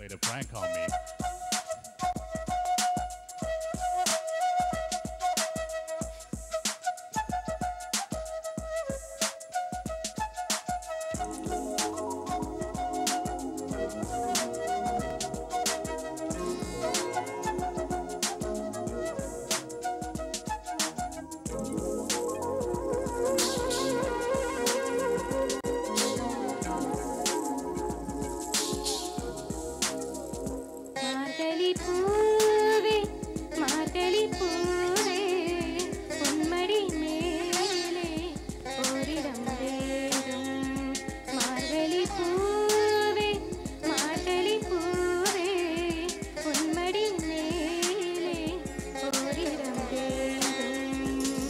played a prank on me. மார்கழி பூவே மார்கழி பூவே பொன்மடி மேலே ஓரிடம் வேண்டும் மார்கழி பூவே மார்கழி பூவே பொன்மடி மேலே ஓரிடம் வேண்டும்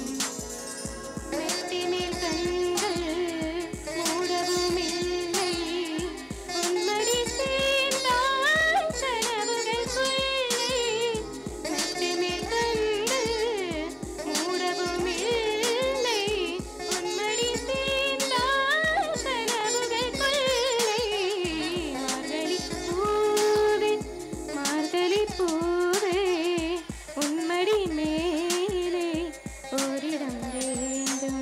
மெட்டிமேல் கண்கள் மூடவும் இல்லை உன்மடி சேர்ந்தால் கனவுகள் கொள்ளை மெட்டிமேல் கண்கள் மூடவும் இல்லை உன்மடி சேர்ந்தால் கனவுகள் கொள்ளை மார்கழி பூவே மார்கழி பூவே உன்மடி மேலே ஓரிடம் வேண்டும்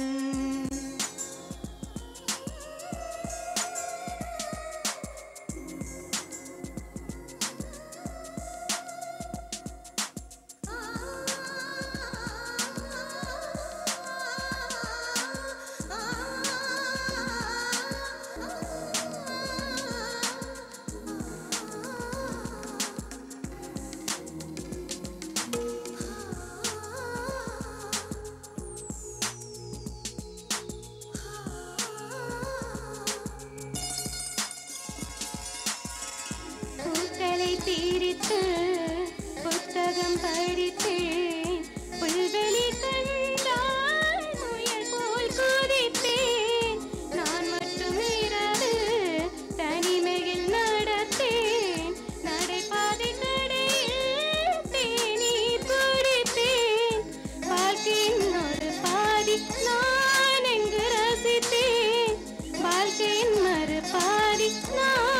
பூக்களை பிரித்து புத்தகம் படித்தேன் புல்வெளி கண்டால் முயல் போல் குதிப்பேன் நான் மட்டும் இரவு தனிமையில் நடப்பேன் நடைபாதை கடையில் தேநீர் குடிப்பேன் வாழ்க்கையின் ஒரு பாதி நான் எங்கு ரசித்தேன் வாழ்க்கையின் மறு பாதி நான்